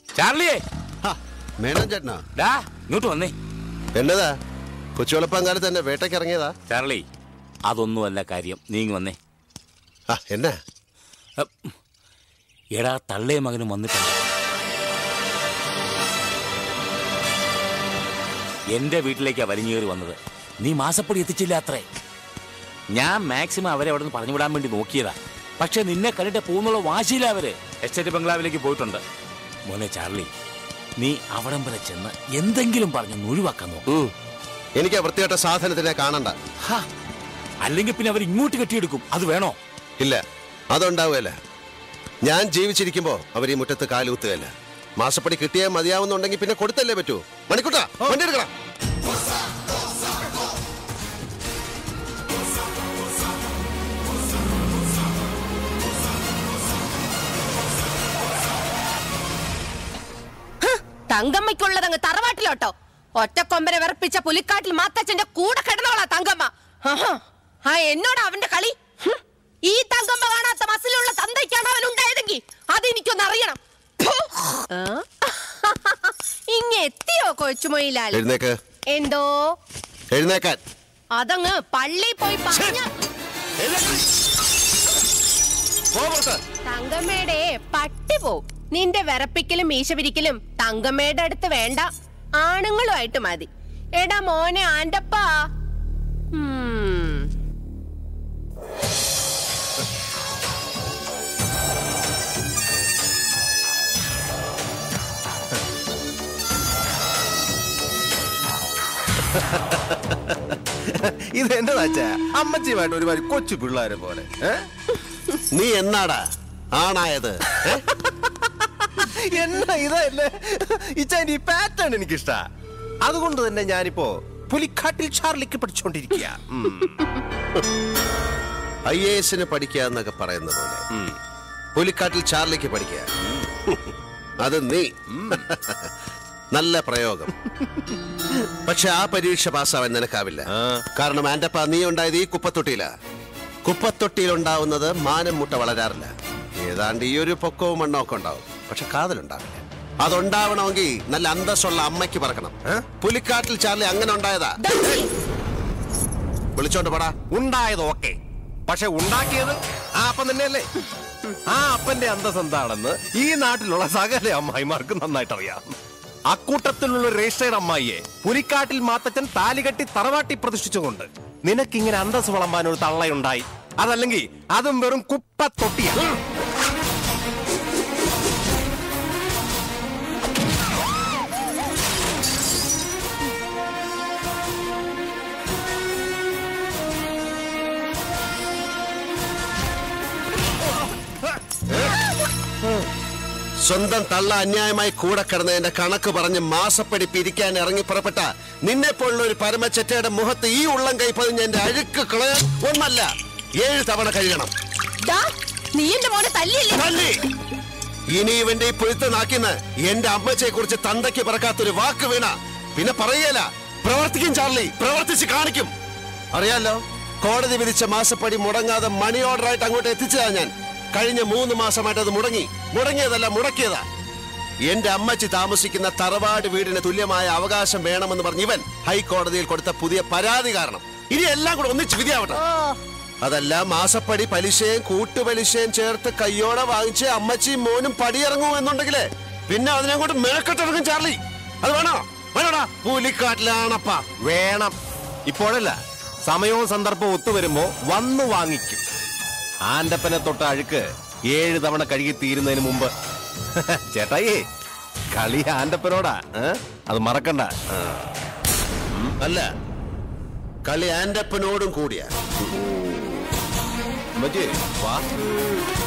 ചാർലിയേ മേനോൻ ചേട്ടനാ ഡാ ഇങ്ങോട്ട് വന്നേ എന്നതാ കൊച്ചുവെളുപ്പം കാലത്ത് തന്നെ വേട്ടയ്ക്ക് ഇറങ്ങിയതാ ചാർലി അതൊന്നുമല്ല കാര്യം നീങ്ങി വന്നേ ആ എന്നാ അപ്പ്. എടാ തള്ളേ മകനും വന്നിട്ടുണ്ട് എന്റെ വീട്ടിലേക്കാ വലിഞ്ഞേറി വന്നത് നീ മാസപ്പടി എത്തിച്ചില്ല അത്രേ ഞാൻ മാക്സിമം അവരെ അവിടെ നിന്ന് പറഞ്ഞു വിടാൻ വേണ്ടി നോക്കിയതാ പക്ഷെ നിന്നെ കണ്ടിട്ട് പോകുന്നുള്ള വാശിയില്ല അവര് എസ്റ്റേറ്റ് ബംഗ്ലാവിലേക്ക് പോയിട്ടുണ്ട് മോനെ ചാർലി നീ അവിടം വരെ ചെന്ന് എന്തെങ്കിലും പറഞ്ഞ് ഒഴിവാക്കാൻ നോക്കും ഉം. എനിക്ക് ആ വൃത്തികെട്ട സാധനത്തിനെ കാണണ്ട അല്ലെങ്കിൽ പിന്നെ അവർ ഇങ്ങോട്ട് കെട്ടിയെടുക്കും അത് വേണോ ഇല്ല അതുണ്ടാവുകയല്ല ഞാൻ ജീവിച്ചിരിക്കുമ്പോ അവർ ഈ മുറ്റത്ത് കാലുകുത്തുകയല്ല മാസപ്പടി കിട്ടിയാൽ മതിയാവുന്നുണ്ടെങ്കിൽ പിന്നെ കൊടുത്തല്ലേ പറ്റൂ മണിക്കൂട്ടാ വണ്ടി എടുക്കണം തങ്കമ്മയ്ക്കുള്ളത് അങ്ങ് തറവാട്ടിലോട്ടോ ഒറ്റക്കൊമ്പനെ വിറപ്പിച്ച പുലിക്കാട്ടിൽ മാത്തച്ഛന്റെ കൂടെ കിടന്നവളാ തങ്കമ്മ ആഹാ. ആ എന്നോട് അവന്റെ കളി ഹും. ഈ തങ്കമ്മ കാണാത്ത മസിലുള്ള തന്തയ്ക്കാണ് അവൻ ഉണ്ടായതെങ്കിൽ അതെനിക്കൊന്ന് അറിയണം ഫു. ആ? ഇങ്ങ എത്തിയോ കൊച്ചുമൊയിലാൽ എഴുന്നേക്ക് എന്തോ എഴുന്നേക്കാൻ അതങ്ങ് പള്ളി പോയി പറഞ്ഞ തങ്കമ്മയുടെ പട്ടി പോവും നിന്റെ വിറപ്പിക്കലും മീശപിരിക്കലും തങ്കമ്മയുടെ അടുത്ത് വേണ്ട ആണുങ്ങളുമായിട്ട് മതി എടാ മോനെ ആന്റപ്പാ ഉം. ഇത് എന്നതാ അച്ഛാ അമ്മച്ചിയുമായിട്ട് ഒരുമാതിരി കൊച്ചു പിള്ളേരെ പോലെ ഏ? നീ എന്നാടാ ആണായത് ഏ? എന്നാ ഇതല്ലേ ഇച്ചാന്റെ ഈ പാറ്റേൺ എനിക്കിഷ്ട അതുകൊണ്ട് തന്നെ ഞാനിപ്പോ പുലിക്കാട്ടിൽ ചാർലിക്ക് പഠിച്ചുകൊണ്ടിരിക്കുക ഐ എ എസിന് പഠിക്കുക എന്നൊക്കെ പറയുന്ന പോലെ പുലിക്കാട്ടിൽ ചാർലിക്ക് പഠിക്കുക അത് നീ നല്ല പ്രയോഗം പക്ഷെ ആ പരീക്ഷ പാസ്സാവാൻ നിനക്കാവില്ല കാരണം ആന്റപ്പ നീ ഉണ്ടായത് ഈ കുപ്പത്തൊട്ടിയില കുപ്പത്തൊട്ടിയിൽ ഉണ്ടാവുന്നത് മാനം മുട്ട വളരാറില്ല ഏതാണ്ട് ഈ ഒരു പൊക്കവും മണ്ണൊക്കെ ഉണ്ടാവും പക്ഷെ കാതലുണ്ടാവില്ല അതുണ്ടാവണമെങ്കിൽ നല്ല അന്തസ്സുള്ള അമ്മയ്ക്ക് പറക്കണം ഏ? പുലിക്കാട്ടിൽ ചാർലി അങ്ങനെ ഉണ്ടായതാ വിളിച്ചോണ്ട് പടാ ഉണ്ടായത് ഓക്കെ പക്ഷെ ഉണ്ടാക്കിയത് ആ അപ്പൻ തന്നെയല്ലേ ആ അപ്പന്റെ അന്തസ് എന്താണെന്ന് ഈ നാട്ടിലുള്ള സകല അമ്മായിമാർക്ക് നന്നായിട്ട് അറിയാം അക്കൂട്ടത്തിലുള്ള രജിസ്റ്റേഡ് അമ്മായിയെ പുലിക്കാട്ടിൽ മാത്തച്ഛൻ താലികെട്ടി തറവാട്ടി പ്രതിഷ്ഠിച്ചുകൊണ്ട് നിനക്കിങ്ങനെ അന്തസ് വളമ്പാൻ ഒരു തള്ളയുണ്ടായി അതല്ലെങ്കിൽ അതും വെറും കുപ്പത്തൊട്ടിയാണ് സ്വന്തം തള്ള അന്യായമായി കൂടെ കിടന്നതിന്റെ കണക്ക് പറഞ്ഞ് മാസപ്പടി പിരിക്കാൻ ഇറങ്ങി പുറപ്പെട്ട നിന്നെ പോലുള്ള ഒരു പരമച്ചറ്റയുടെ മുഖത്ത് ഈ ഉള്ളം കൈ പതിഞ്ഞ എന്റെ അഴുക്ക് കളയാൻ ഒന്നല്ല ഏഴ് തവണ കഴിയണം ദാ, നീ എന്റെ മോനെ തല്ലിയില്ലേ തല്ലി ഇനി ഇവന്റെ ഈ പുഴുത്ത നാക്കിന്ന് എന്റെ അമ്മച്ചയെ കുറിച്ച് തന്തയ്ക്ക് പറക്കാത്തൊരു വാക്ക് വീണ പിന്നെ പറയല പ്രവർത്തിക്കും ചാർലി പ്രവർത്തിച്ച് കാണിക്കും അറിയാലോ കോടതി വിധിച്ച മാസപ്പടി മുടങ്ങാതെ മണി ഓർഡർ ആയിട്ട് അങ്ങോട്ട് എത്തിച്ചതാ ഞാൻ കഴിഞ്ഞ മൂന്ന് മാസമായിട്ട് അത് മുടങ്ങി മുടങ്ങിയതല്ല മുടക്കിയതാ എന്റെ അമ്മച്ചി താമസിക്കുന്ന തറവാട് വീടിന് തുല്യമായ അവകാശം വേണമെന്ന് പറഞ്ഞ് ഇവൻ ഹൈക്കോടതിയിൽ കൊടുത്ത പുതിയ പരാതി കാരണം ഇനി എല്ലാം കൂടെ ഒന്നിച്ച് വിധിയാവട്ടെ അതല്ല മാസപ്പടി പലിശയും കൂട്ടുപലിശയും ചേർത്ത് കയ്യോടെ വാങ്ങിച്ച് അമ്മച്ചിയും മോനും പടിയിറങ്ങൂ എന്നുണ്ടെങ്കിലേ പിന്നെ അതിനെ കൊണ്ട് മെനക്കെട്ടിറങ്ങും ചാർലി അത് വേണോ വേണോടാ പുലിക്കാട്ടിലാണപ്പാ വേണം ഇപ്പോഴല്ല സമയവും സന്ദർഭവും ഒത്തുവരുമ്പോ വന്നു വാങ്ങിക്കും ആന്റപ്പനെ തൊട്ട അഴുക്ക് ഏഴ് തവണ കഴുകി തീരുന്നതിന് മുമ്പ് ചേട്ടായി കളി ആന്റപ്പനോടാ ഏ? അത് മറക്കണ്ട ആ. അല്ല കളി ആന്റപ്പനോടും കൂടിയാ ഉമ്മച്ചി, വാ